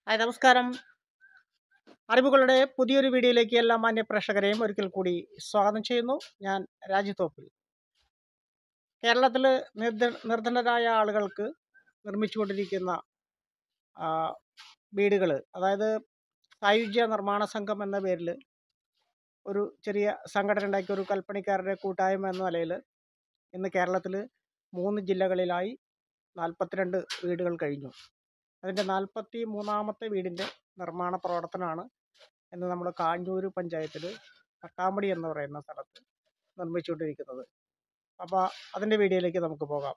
hi നമസ്കാരം അറിവുകളുടെ പുതിയൊരു വീഡിയോയിലേക്ക് എല്ലാ മാന്യ പ്രേക്ഷകരെയും ഒരിക്കൽ കൂടി സ്വാഗതം ചെയ്യുന്നു ഞാൻ രാജ്യത്തോപ്പിൽ കേരളത്തിൽ നിർധ നിർധനരായ ആളുകൾക്ക് നിർമ്മിച്ചുകൊണ്ടിരിക്കുന്ന വീടുകൾ അതായത് സായുജ്യ നിർമ്മാണ സംഘം എന്ന പേരിൽ ഒരു ചെറിയ സംഘടന ഉണ്ടാക്കിയ ഒരു കൽപ്പണിക്കാരുടെ കൂട്ടായ്മ എന്ന നിലയിൽ ഇന്ന് കേരളത്തിൽ മൂന്ന് ജില്ലകളിലായി നാൽപ്പത്തിരണ്ട് വീടുകൾ കഴിഞ്ഞു അതിൻ്റെ നാൽപ്പത്തി മൂന്നാമത്തെ വീടിൻ്റെ നിർമ്മാണ പ്രവർത്തനമാണ് ഇന്ന് നമ്മൾ കാഞ്ഞൂർ പഞ്ചായത്തിൽ പട്ടാമ്പടി എന്ന് പറയുന്ന സ്ഥലത്ത് നിർമ്മിച്ചുകൊണ്ടിരിക്കുന്നത് അപ്പോൾ അതിൻ്റെ വീഡിയോയിലേക്ക് നമുക്ക് പോകാം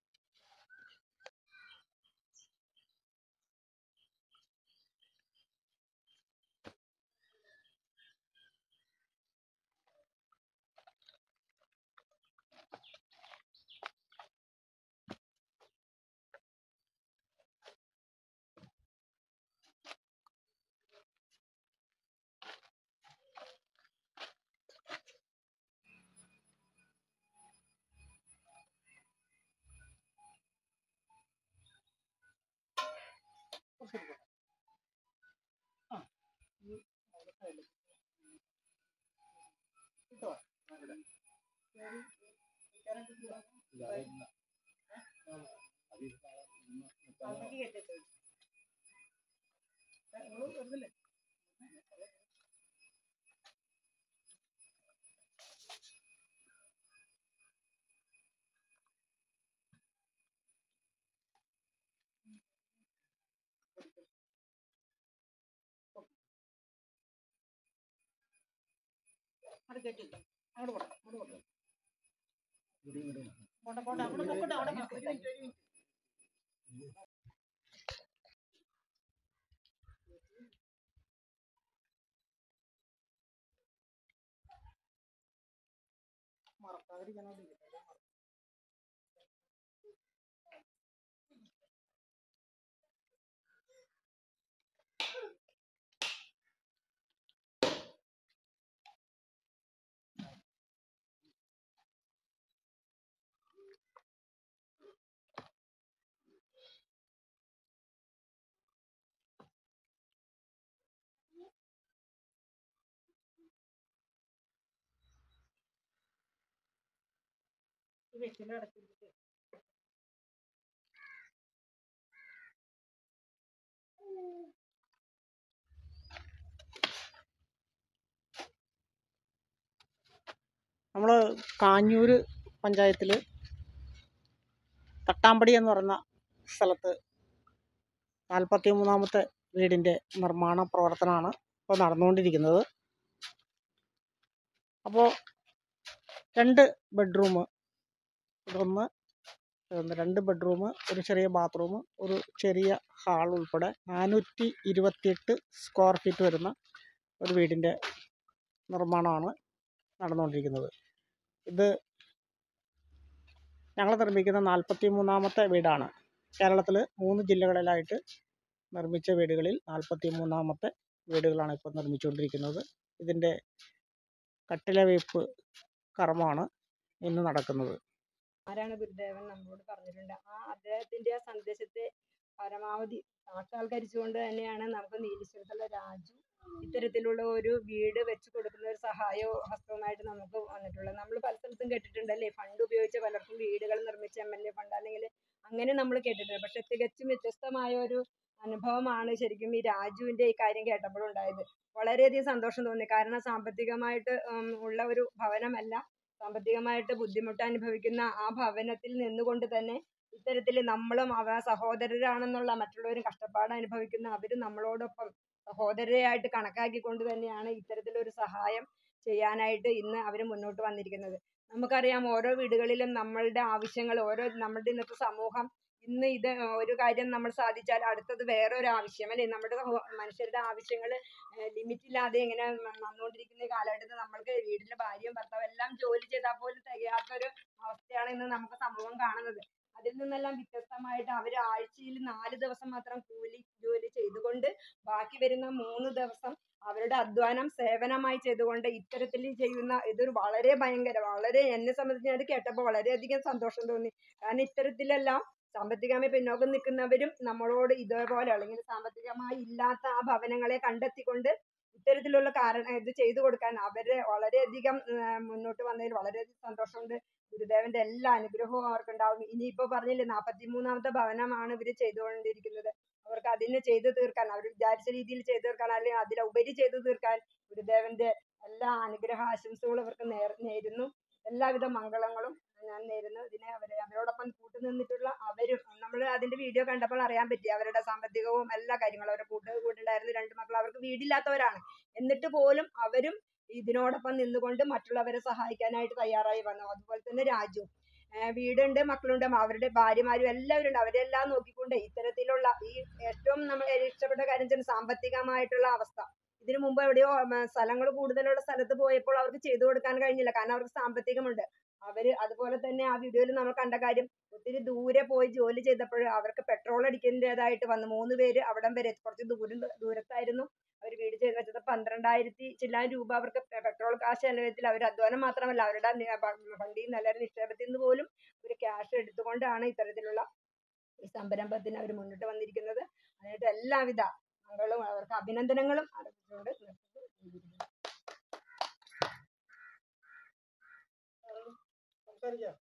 നമ്മൾ കാഞ്ഞൂർ പഞ്ചായത്തിൽ തട്ടാമ്പടി എന്ന് പറയുന്ന സ്ഥലത്ത് നാൽപ്പത്തി മൂന്നാമത്തെ വീടിൻ്റെ നിർമ്മാണ പ്രവർത്തനമാണ് ഇപ്പോൾ നടന്നുകൊണ്ടിരിക്കുന്നത് അപ്പോൾ രണ്ട് ബെഡ്റൂം ഇതൊന്ന് ഇതൊന്ന് രണ്ട് ബെഡ്റൂം ഒരു ചെറിയ ബാത്റൂം ഒരു ചെറിയ ഹാൾ ഉൾപ്പെടെ നാനൂറ്റി ഇരുപത്തിയെട്ട് സ്ക്വയർ ഫീറ്റ് വരുന്ന ഒരു വീടിൻ്റെ നിർമ്മാണമാണ് നടന്നുകൊണ്ടിരിക്കുന്നത് ഇത് ഞങ്ങൾ നിർമ്മിക്കുന്ന നാൽപ്പത്തി മൂന്നാമത്തെ വീടാണ് കേരളത്തിൽ മൂന്ന് ജില്ലകളിലായിട്ട് നിർമ്മിച്ച വീടുകളിൽ നാൽപ്പത്തി മൂന്നാമത്തെ വീടുകളാണ് ഇപ്പോൾ നിർമ്മിച്ചുകൊണ്ടിരിക്കുന്നത് ഇതിൻ്റെ കട്ടില വെയ്പ്പ് കർമ്മമാണ് ഇന്ന് നടക്കുന്നത് ആരാണ് ഗുരുദേവൻ നമ്മളോട് പറഞ്ഞിട്ടുണ്ട് ആ അദ്ദേഹത്തിന്റെ ആ സന്ദേശത്തെ പരമാവധി സാക്ഷാത്കരിച്ചുകൊണ്ട് തന്നെയാണ് നമുക്ക് നീലീശ്വരത്തുള്ള രാജു ഇത്തരത്തിലുള്ള ഒരു വീട് വെച്ച് കൊടുക്കുന്ന ഒരു സഹായവും ഹസ്തവുമായിട്ട് നമുക്ക് വന്നിട്ടുള്ളത് നമ്മൾ പല സ്ഥലത്തും കേട്ടിട്ടുണ്ടല്ലേ ഫണ്ട് ഉപയോഗിച്ച് പലർക്കും വീടുകൾ നിർമ്മിച്ച എം എൽ എ ഫണ്ട് അല്ലെങ്കിൽ അങ്ങനെ നമ്മൾ കേട്ടിട്ടുണ്ട് പക്ഷെ തികച്ചും വ്യത്യസ്തമായ ഒരു അനുഭവമാണ് ശരിക്കും ഈ രാജുവിന്റെ ഈ കാര്യം കേട്ടപ്പോഴുണ്ടായത് വളരെയധികം സന്തോഷം തോന്നി കാരണം സാമ്പത്തികമായിട്ട് ഉം, ഉള്ള ഒരു ഭവനമല്ല സാമ്പത്തികമായിട്ട് ബുദ്ധിമുട്ട് അനുഭവിക്കുന്ന ആ ഭവനത്തിൽ നിന്നുകൊണ്ട് തന്നെ ഇത്തരത്തിൽ നമ്മളും അവ സഹോദരരാണെന്നുള്ള മറ്റുള്ളവരും കഷ്ടപ്പാട് അനുഭവിക്കുന്ന അവരും നമ്മളോടൊപ്പം സഹോദരരായിട്ട് കണക്കാക്കിക്കൊണ്ട് തന്നെയാണ് ഇത്തരത്തിലൊരു സഹായം ചെയ്യാനായിട്ട് ഇന്ന് അവർ മുന്നോട്ട് വന്നിരിക്കുന്നത് നമുക്കറിയാം ഓരോ വീടുകളിലും നമ്മളുടെ ആവശ്യങ്ങൾ ഓരോ നമ്മുടെ ഇന്നത്തെ സമൂഹം ഇന്ന് ഇത് ഒരു കാര്യം നമ്മൾ സാധിച്ചാൽ അടുത്തത് വേറൊരു ആവശ്യം അല്ലേ നമ്മുടെ സഹോ- മനുഷ്യരുടെ ആവശ്യങ്ങൾ ലിമിറ്റ് ഇല്ലാതെ ഇങ്ങനെ ന- വന്നുകൊണ്ടിരിക്കുന്ന ഈ കാലഘട്ടത്തിൽ നമ്മൾക്ക് വീട്ടിലെ ഭാര്യയും ഭർത്താവും എല്ലാം ജോലി ചെയ്താൽ പോലും തികയാത്തൊരു അവസ്ഥയാണ് ഇന്ന് നമുക്ക് സമൂഹം കാണുന്നത് അതിൽ നിന്നെല്ലാം വ്യത്യസ്തമായിട്ട് അവർ ആഴ്ചയിൽ നാല് ദിവസം മാത്രം കൂലി ജോലി ചെയ്തുകൊണ്ട് ബാക്കി വരുന്ന മൂന്ന് ദിവസം അവരുടെ അധ്വാനം സേവനമായി ചെയ്തുകൊണ്ട് ഇത്തരത്തിൽ ചെയ്യുന്ന ഇതൊരു വളരെ ഭയങ്കര വളരെ എന്നെ സംബന്ധിച്ച് ഞാൻ ഇത് കേട്ടപ്പോൾ വളരെയധികം സന്തോഷം തോന്നി കാരണം ഇത്തരത്തിലെല്ലാം സാമ്പത്തികമായി പിന്നോക്കം നിൽക്കുന്നവരും നമ്മളോട് ഇതേപോലെ അല്ലെങ്കിൽ സാമ്പത്തികമായി ഇല്ലാത്ത ആ ഭവനങ്ങളെ കണ്ടെത്തിക്കൊണ്ട് ഇത്തരത്തിലുള്ള കാരണം ഇത് ചെയ്തു കൊടുക്കാൻ അവര് വളരെയധികം ആ, മുന്നോട്ട് വന്നതിൽ വളരെയധികം സന്തോഷമുണ്ട് ഗുരുദേവന്റെ എല്ലാ അനുഗ്രഹവും അവർക്കുണ്ടാവും ഇനിയിപ്പോ പറഞ്ഞില്ലേ നാൽപ്പത്തി മൂന്നാമത്തെ ഭവനമാണ് ഇവര് ചെയ്തുകൊണ്ടിരിക്കുന്നത് അവർക്ക് അതിന് ചെയ്തു തീർക്കാൻ അവർ വിചാരിച്ച രീതിയിൽ ചെയ്തു തീർക്കാൻ അല്ലെങ്കിൽ അതിലുപരി ചെയ്തു തീർക്കാൻ ഗുരുദേവന്റെ എല്ലാ അനുഗ്രഹ ആശംസകളും അവർക്ക് നേർ നേരുന്നു എല്ലാവിധ മംഗളങ്ങളും ഞാൻ നേരുന്നു ഇതിനെ അവരെ അവരോടൊപ്പം കൂട്ടുനിന്നിട്ടുള്ള അവരും നമ്മൾ അതിന്റെ വീഡിയോ കണ്ടപ്പോൾ അറിയാൻ പറ്റി അവരുടെ സാമ്പത്തികവും എല്ലാ കാര്യങ്ങളും അവരുടെ കൂട്ട് കൂട്ടുണ്ടായിരുന്ന രണ്ട് മക്കൾ അവർക്ക് വീടില്ലാത്തവരാണ് എന്നിട്ട് പോലും അവരും ഇതിനോടൊപ്പം നിന്നുകൊണ്ട് മറ്റുള്ളവരെ സഹായിക്കാനായിട്ട് തയ്യാറായി വന്നു അതുപോലെ തന്നെ രാജു ഏഹ് വീടുണ്ട് മക്കളുണ്ട് അവരുടെ ഭാര്യമാരും എല്ലാവരും ഉണ്ട് അവരെല്ലാം നോക്കിക്കൊണ്ട് ഇത്തരത്തിലുള്ള ഈ ഏറ്റവും നമ്മൾ ഇഷ്ടപ്പെട്ട കാര്യം വെച്ചാൽ സാമ്പത്തികമായിട്ടുള്ള അവസ്ഥ ഇതിനു മുമ്പ് എവിടെയോ സ്ഥലങ്ങൾ കൂടുതലുള്ള സ്ഥലത്ത് പോയപ്പോൾ അവർക്ക് ചെയ്തു കൊടുക്കാൻ കഴിഞ്ഞില്ല കാരണം അവർക്ക് സാമ്പത്തികമുണ്ട് അവര് അതുപോലെ തന്നെ ആ വീഡിയോയിൽ നമ്മൾ കണ്ട കാര്യം ഒത്തിരി ദൂരെ പോയി ജോലി ചെയ്തപ്പോൾ അവർക്ക് പെട്രോൾ അടിക്കേണ്ടതായിട്ട് വന്നു മൂന്ന് പേര് അവിടം വരെ കുറച്ച് ദൂരം ദൂരത്തായിരുന്നു അവർ വീട് ചെയ്ത് വെച്ചത് പന്ത്രണ്ടായിരത്തി ചില്ലാൻ രൂപ അവർക്ക് പെട്രോൾ കാശ് ചെലവത്തിൽ അവർ അധ്വാനം മാത്രമല്ല അവരുടെ നി- ഫ- ഫണ്ടിൽ നിന്ന് എല്ലാവരും നിക്ഷേപത്തിൽ നിന്ന് പോലും ഒരു ക്യാഷ് എടുത്തുകൊണ്ടാണ് ഇത്തരത്തിലുള്ള ഈ സംരംഭത്തിന് അവർ മുന്നിട്ട് വന്നിരിക്കുന്നത് അതിനായിട്ട് എല്ലാവിധ മംഗളവും അവർക്ക് അഭിനന്ദനങ്ങളും അറിയിച്ചുകൊണ്ട് നിർത്തുന്നു സംസാരിക്കാം